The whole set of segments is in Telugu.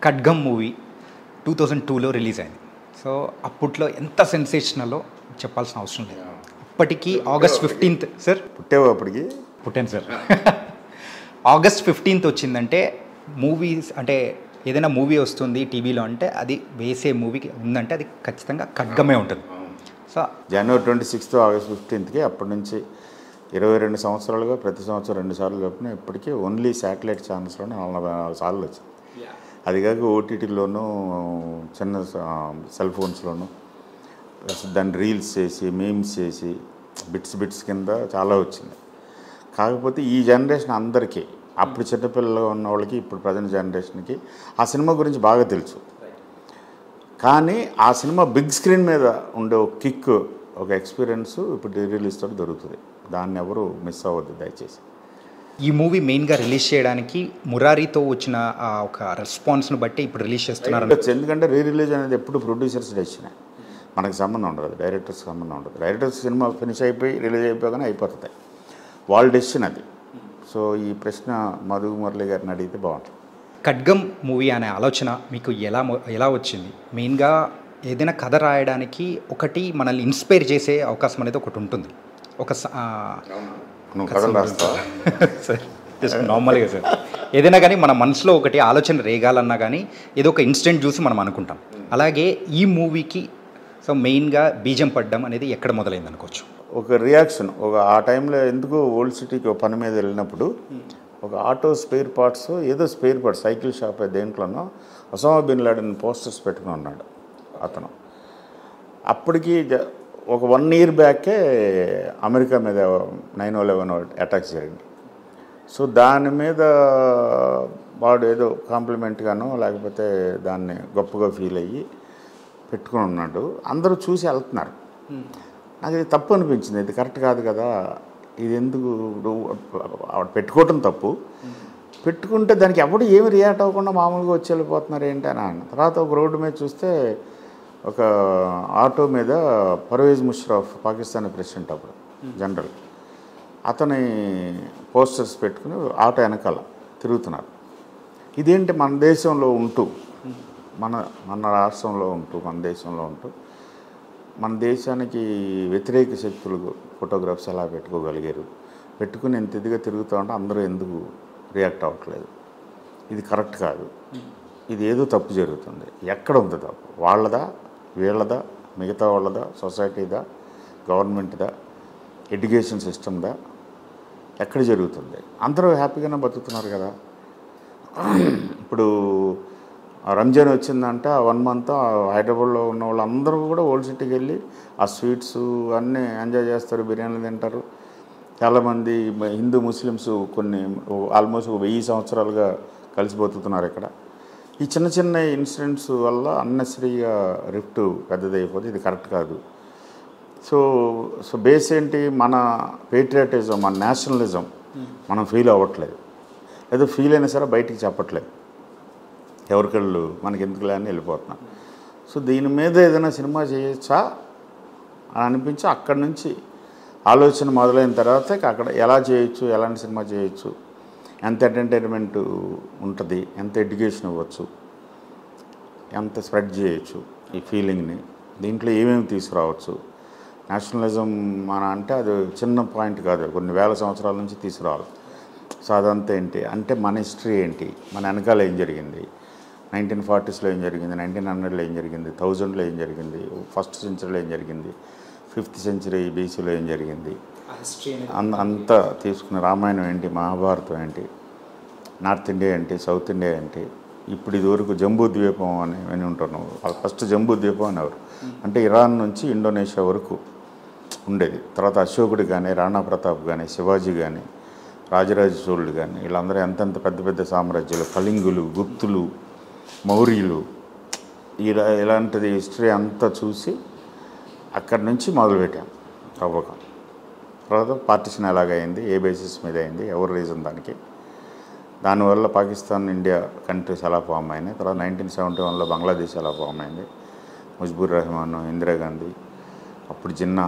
ఖడ్గం మూవీ టూ థౌజండ్ టూలో రిలీజ్ అయింది సో అప్పట్లో ఎంత సెన్సేషనలో చెప్పాల్సిన అవసరం లేదు ఇప్పటికీ ఆగస్ట్ ఫిఫ్టీన్త్ సార్ పుట్టేవా అప్పటికి పుట్టాను సార్ ఆగస్ట్ ఫిఫ్టీన్త్ వచ్చిందంటే మూవీస్ అంటే ఏదైనా మూవీ వస్తుంది టీవీలో అంటే అది వేసే మూవీకి ఉందంటే అది ఖచ్చితంగా ఖడ్గమే ఉంటుంది so January twenty sixth August ఫిఫ్టీన్త్కి అప్పటి నుంచి ఇరవై రెండు సంవత్సరాలుగా ప్రతి సంవత్సరం రెండు సార్లు చొప్పున ఇప్పటికీ ఓన్లీ శాటిలైట్ ఛానల్స్లోనే నలభై నాలుగు సార్లు వచ్చింది అది కాక ఓటీటీలోనూ చిన్న సెల్ ఫోన్స్లోనూ దాన్ని రీల్స్ చేసి మీమ్స్ చేసి బిట్స్ బిట్స్ కింద చాలా వచ్చింది కాకపోతే ఈ జనరేషన్ అందరికీ అప్పుడు చిన్నపిల్లలు ఉన్న వాళ్ళకి ఇప్పుడు ప్రజెంట్ జనరేషన్కి ఆ సినిమా గురించి బాగా తెలుసు కానీ ఆ సినిమా బిగ్ స్క్రీన్ మీద ఉండే ఒక కిక్ ఒక ఎక్స్పీరియన్స్ ఇప్పుడు రిలీజ్ తోటి దొరుకుతుంది దాన్ని ఎవరు మిస్ అవ్వద్దు దయచేసి ఈ మూవీ మెయిన్గా రిలీజ్ చేయడానికి మురారితో వచ్చిన ఆ ఒక రెస్పాన్స్ను బట్టి ఇప్పుడు రిలీజ్ చేస్తున్నారు ఉండొచ్చు. ఎందుకంటే రీ రిలీజ్ అనేది ఎప్పుడు ప్రొడ్యూసర్స్ డెసిషన్ మనకి సంబంధం ఉండదు డైరెక్టర్స్ సంబంధం ఉండదు డైరెక్టర్స్ సినిమా ఫినిష్ అయిపోయి రిలీజ్ అయిపోగానే అయిపోతుంది వాళ్ళ డెసిషన్ అది సో ఈ ప్రశ్న మధు మురళి గారిని అడిగితే బాగుంటుంది ఖడ్గం మూవీ అనే ఆలోచన మీకు ఎలా మొ- ఎలా వచ్చింది మెయిన్గా ఏదైనా కథ రాయడానికి ఒకటి మనల్ని ఇన్స్పైర్ చేసే అవకాశం అనేది ఒకటి ఉంటుంది ఒక స- ఆ, నువ్వు కథలు రాస్తావా సార్ జస్ట్ నార్మల్గా సార్ ఏదైనా కానీ మన మనసులో ఒకటి ఆలోచన రేగాలన్నా కానీ ఏదో ఒక ఇన్సిడెంట్ చూసి మనం అనుకుంటాం అలాగే ఈ మూవీకి సో మెయిన్గా బీజం పడ్డం అనేది ఎక్కడ మొదలైంది అనుకోవచ్చు ఒక రియాక్షన్ ఒక ఆ టైంలో ఎందుకు ఓల్డ్ సిటీకి ఒక పని మీద వెళ్ళినప్పుడు ఒక ఆటో స్పేర్ పార్ట్స్ ఏదో స్పేర్ పార్ట్స్ సైకిల్ షాప్ దేంట్లోనో ఒసామా బిన్ లాడెన్ పోస్టర్స్ పెట్టుకుని ఉన్నాడు అతను అప్పటికి జ- ఒక వన్ ఇయర్ బ్యాకే అమెరికా మీద నైన్ ఓ లెవెన్ అటాక్ జరిగింది సో దాని మీద వాడు ఏదో కాంప్లిమెంట్గానో లేకపోతే దాన్ని గొప్పగా ఫీల్ అయ్యి పెట్టుకుని ఉన్నాడు అందరూ చూసి వెళ్తున్నారు నాకు ఇది తప్పు అనిపించింది ఇది కరెక్ట్ కాదు కదా ఇది ఎందుకు నువ్వు ఆవిడ పెట్టుకోవటం తప్పు పెట్టుకుంటే దానికి ఎవడు ఏమి రియాక్ట్ అవ్వకుండా మామూలుగా వచ్చి వెళ్ళిపోతున్నారు ఏంటి అని అన్న తర్వాత ఒక రోడ్డు మీద చూస్తే ఒక ఆటో మీద పర్వేజ్ ముషరఫ్ పాకిస్తానీ ప్రెసిడెంట్ అప్పుడు జనరల్ అతని పోస్టర్స్ పెట్టుకుని ఆటో వెనకాల తిరుగుతున్నారు ఇదేంటి మన దేశంలో ఉంటూ మన మన రాష్ట్రంలో ఉంటూ మన దేశంలో ఉంటూ మన దేశానికి వ్యతిరేక శక్తులు ఫోటోగ్రాఫ్స్ ఎలా పెట్టుకోగలిగారు పెట్టుకుని ఎంత ఇదిగా తిరుగుతూ ఉంటే అందరూ ఎందుకు రియాక్ట్ అవ్వట్లేదు ఇది కరెక్ట్ కాదు ఇది ఏదో తప్పు జరుగుతుంది ఎక్కడ ఉంది తప్పు వాళ్ళదా వీళ్ళదా మిగతా వాళ్ళదా సొసైటీదా గవర్నమెంట్దా ఎడ్యుకేషన్ సిస్టమ్దా ఎక్కడ జరుగుతుంది అందరూ హ్యాపీగానే బతుకుతున్నారు కదా ఇప్పుడు ఆ రంజాన్ వచ్చిందంటే ఆ వన్ మంత్ హైదరాబాద్లో ఉన్న వాళ్ళందరూ కూడా ఓల్డ్ సిటీకి వెళ్ళి ఆ స్వీట్స్ అన్నీ ఎంజాయ్ చేస్తారు బిర్యానీలు తింటారు చాలామంది మ- హిందూ ముస్లిమ్స్ కొన్ని ఆల్మోస్ట్ ఒక వెయ్యి సంవత్సరాలుగా కలిసి బతుకుతున్నారు ఇక్కడ ఈ చిన్న చిన్న ఇన్సిడెంట్స్ వల్ల అన్నెసరీగా రిఫ్ట్ పెద్దదైపోతే ఇది కరెక్ట్ కాదు సో సో బేస్ ఏంటి మన పేట్రియాటిజం మన నేషనలిజం మనం ఫీల్ అవ్వట్లేదు ఏదో ఫీల్ అయినా సరే బయటికి చెప్పట్లేదు ఎవరికళ్ళు మనకి ఎందుకులే అని వెళ్ళిపోతున్నాం సో దీని మీద ఏదైనా సినిమా చేయొచ్చా అని అనిపించి అక్కడి నుంచి ఆలోచన మొదలైన తర్వాత ఇక అక్కడ ఎలా చేయొచ్చు ఎలాంటి సినిమా చేయొచ్చు ఎంత ఎంటర్టైన్మెంట్ ఉంటుంది ఎంత ఎడ్యుకేషన్ ఇవ్వచ్చు ఎంత స్ప్రెడ్ చేయొచ్చు ఈ ఫీలింగ్ని దీంట్లో ఏమేమి తీసుకురావచ్చు నేషనలిజం మన అంటే అది చిన్న పాయింట్ కాదు కొన్ని వేల సంవత్సరాల నుంచి తీసుకురావాలి సో అదంతా ఏంటి అంటే మన హిస్టరీ ఏంటి మన వెనకాల ఏం జరిగింది నైన్టీన్ ఫార్టీస్లో ఏం జరిగింది నైన్టీన్ హండ్రెడ్లో ఏం జరిగింది థౌజండ్లో ఏం జరిగింది ఫస్ట్ సెంచరీలో ఏం జరిగింది ఫిఫ్త్ సెంచరీ బీసీలో ఏం జరిగింది అన్- అంతా తీసుకున్న రామాయణం ఏంటి మహాభారతం ఏంటి నార్త్ ఇండియా ఏంటి సౌత్ ఇండియా ఏంటి ఇప్పుడు ఇదివరకు జంబూ ద్వీపం అని విని ఉంటున్నావు ఫస్ట్ జంబూ ద్వీపం అనేవారు అంటే ఇరాన్ నుంచి ఇండోనేషియా వరకు ఉండేది తర్వాత అశోకుడు కానీ రాణా ప్రతాప్ కానీ శివాజీ కానీ రాజరాజ చోళుడు కానీ వీళ్ళందరూ ఎంతెంత పెద్ద పెద్ద సామ్రాజ్యాలు కళింగులు గుప్తులు మౌర్యులు ఇలా ఇలాంటిది హిస్టరీ అంతా చూసి అక్కడి నుంచి మొదలుపెట్టాం తవ్వకం తర్వాత పార్టిషన్ ఎలాగైంది ఏ బేసిస్ మీద అయింది ఎవరు రీజన్ దానికి దానివల్ల పాకిస్తాన్ ఇండియా కంట్రీస్ ఎలా ఫామ్ అయినాయి తర్వాత నైన్టీన్ సెవెంటీ వన్లో బంగ్లాదేశ్ ఎలా ఫామ్ అయింది ముజ్బూర్ రెహమాన్ ఇందిరాగాంధీ అప్పుడు జిన్నా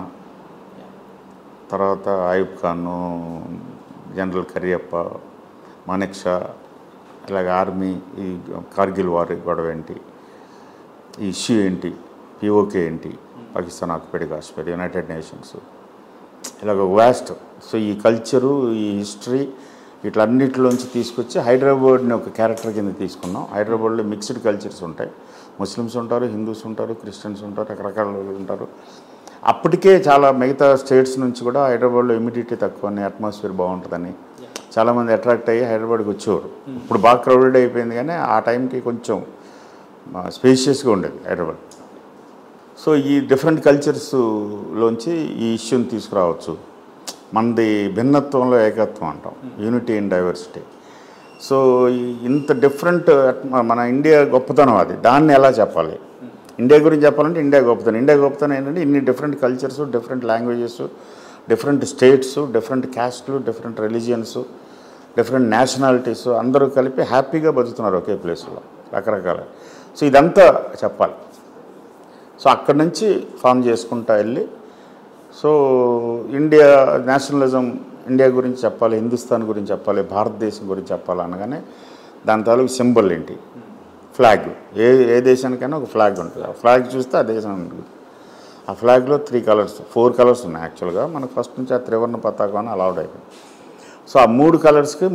తర్వాత ఆయుబ్ ఖాను జనరల్ కరియప్ప మానెక్ షా ఇలాగ ఆర్మీ ఈ కార్గిల్ వార్ గొడవ ఏంటి ఈ ఇష్యూ ఏంటి పిఓకే ఏంటి Pakistan occupied Kashmir United Nations ఇలాగ వాస్ట్ సో ఈ కల్చరు ఈ హిస్టరీ వీటిలన్నిటిలోంచి తీసుకొచ్చి హైదరాబాద్ని ఒక క్యారెక్టర్ కింద తీసుకున్నాం హైదరాబాద్లో మిక్స్డ్ కల్చర్స్ ఉంటాయి ముస్లిమ్స్ ఉంటారు హిందూస్ ఉంటారు క్రిస్టియన్స్ ఉంటారు రకరకాల వాళ్ళు ఉంటారు అప్పటికే చాలా మిగతా స్టేట్స్ నుంచి కూడా హైదరాబాద్లో ఇమ్యూడిటీ తక్కువ అని అట్మాస్ఫియర్ బాగుంటుందని చాలామంది అట్రాక్ట్ అయ్యి హైదరాబాద్కి వచ్చేవారు ఇప్పుడు బాగా క్రౌడెడ్ అయిపోయింది కానీ ఆ టైంకి కొంచెం స్పేషియస్గా ఉండేది హైదరాబాద్ సో ఈ డిఫరెంట్ కల్చర్స్లోంచి ఈ ఇష్యూని తీసుకురావచ్చు మనది భిన్నత్వంలో ఏకత్వం అంటాం యూనిటీ ఇన్ డైవర్సిటీ సో ఈ- ఇంత డిఫరెంట్ మన ఇండియా గొప్పతనం అది దాన్ని ఎలా చెప్పాలి ఇండియా గురించి చెప్పాలంటే ఇండియా గొప్పతనం ఇండియా గొప్పతనం ఏంటంటే ఇన్ని different cultures different languages different states different క్యాస్ట్లు డిఫరెంట్ రిలీజియన్స్ డిఫరెంట్ నేషనాలిటీస్ అందరూ కలిపి హ్యాపీగా బతుకుతున్నారు ఒకే ప్లేస్లో రకరకాల సో ఇదంతా చెప్పాలి సో అక్కడి నుంచి ఫామ్ చేసుకుంటా వెళ్ళి సో ఇండియా నేషనలిజం ఇండియా గురించి చెప్పాలి హిందుస్థాన్ గురించి చెప్పాలి భారతదేశం గురించి చెప్పాలి అనగానే దాని తాలూకు సింబల్ ఏంటి ఫ్లాగ్ ఏ ఏ దేశానికైనా ఒక ఫ్లాగ్ ఉంటుంది ఆ ఫ్లాగ్ చూస్తే ఆ దేశం ఉంటుంది ఆ ఫ్లాగ్లో త్రీ కలర్స్ ఫోర్ కలర్స్ ఉన్నాయి యాక్చువల్గా మనకు ఫస్ట్ నుంచి ఆ త్రివర్ణ పతాకం అని అలౌడ్ అయిపోయింది సో ఆ మూడు కలర్స్కి